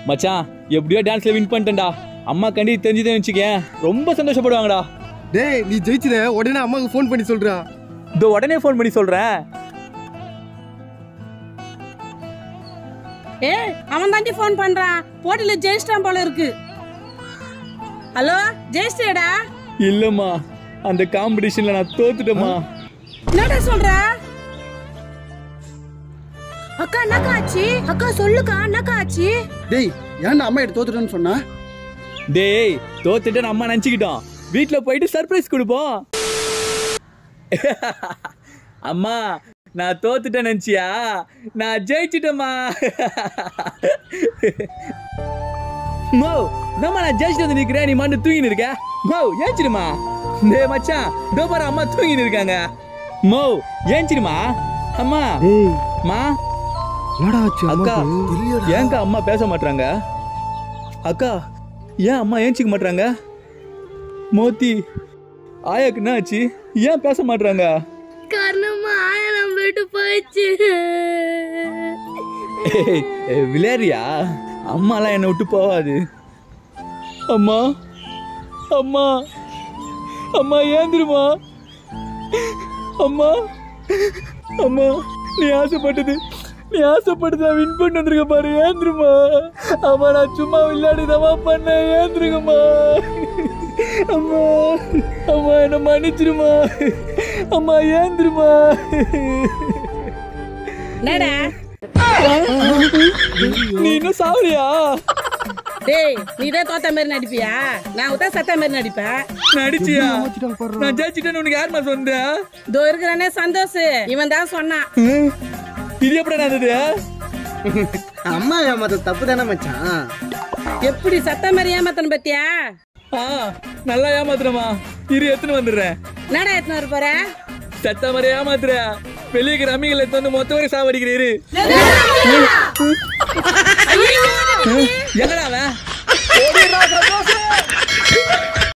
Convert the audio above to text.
மச்சான் எப்படியோ டான்ஸ்ல வின் பண்ணிட்டேன்டா அம்மா கண்டி தெரிஞ்சுதான் வச்சுக்கேன் ரொம்ப சந்தோஷப்படுவாங்கடா டேய் நீ ஜெயிச்சிட உடனே அம்மாவுக்கு ஃபோன் பண்ணி சொல்றா இதோ உடனே ஃபோன் பண்ணி சொல்றேன் ஏ அவன் தாண்டி ஃபோன் பண்றான் போட்டியில ஜெயிச்சிட்டான் போல இருக்கு ஹலோ ஜெயிச்சிட்டேடா இல்லம்மா அந்த காம்படிஷன்ல நான் தோத்துட்டேம்மா என்னடா சொல்ற அக்கா என்னக்கா ஆச்சு அக்கா சொல்லுக்கா என்னக்கா ஆச்சு டேய் ஏன்டா அம்மா எடுத்து தோத்துட்டேன்னு சொன்னா டேய் தோத்துட்டேன்னு அம்மா நினச்சிக்கிட்டோம் வீட்டில் போயிட்டு சர்ப்ரைஸ் கொடுப்போம் அம்மா நான் தோத்துட்டேன் நினச்சியா நான் ஜெயிச்சிட்டேம்மா மோ நம்ம நான் ஜெயிச்சிட்டு வந்து நிற்கிறேன் நீ மண்ணு தூங்கின்னு இருக்க மோ ஏஞ்சிடுமா டேய் மச்சான் இதோ பாரு அம்மா தூங்கின்னு இருக்காங்க மோ ஏஞ்சிடுமா அம்மா டேய் மா என்னடா ஆச்சு அக்கா அம்மாக்கு ஏன்க்கா அம்மா பேச மாட்றாங்க அக்கா ஏன் அம்மா ஏஞ்சிக்க மாட்றாங்க மோத்தி ஆயாக்கு என்ன ஆச்சு ஏன் பேச மாட்றாங்க காரணமா ஆயிரம் போயிட்டு போயிடுச்சு ஏய், ஏய், விளையாடுறியா அம்மாலாம் என்னை விட்டு போவாது அம்மா அம்மா அம்மா ஏந்திருமா அம்மா அம்மா நீ ஆசைப்பட்டது நீ ஆசைப்பட்டதை வின் பண்ணி வந்திருக்க பாரு ஏந்திருமா அம்மா நான் சும்மா விளையாடுதமா பண்ணேன் ஏந்திருங்கம்மா அம்மா அம்மா என்ன மன்னிச்சிருமா அம்மா ஏந்திருமா என்னடா நீ இன்னும் சாவலியா டேய் நீ தான் தோத்த மாதிரி நடிப்பியா நான் தான் சத்த மாதிரி நடிப்பேன் நடிச்சியா நான் ஜெயிச்சிட்டேன்னு உனக்கு யாருமா சொன்னா இதோ இருக்கிறானே சந்தோஷ் இவன் தான் சொன்னான் இது எப்படி நடந்தது அம்மா ஏமாத்த தப்பு தானே மச்சான் எப்படி சத்த மாதிரி ஏமாத்தணும் பத்தியா ஆ நல்லா ஏமாத்துறமா இரு எத்தனை வந்துடுறேன் என்னடா எத்தனை வர போற சத்த மாதிரி ஏமாத்துற வெளியே இருக்கிற அம்மிகளை எடுத்து வந்து மொத்த வரை சாவடிக்கிறீரு எங்கடா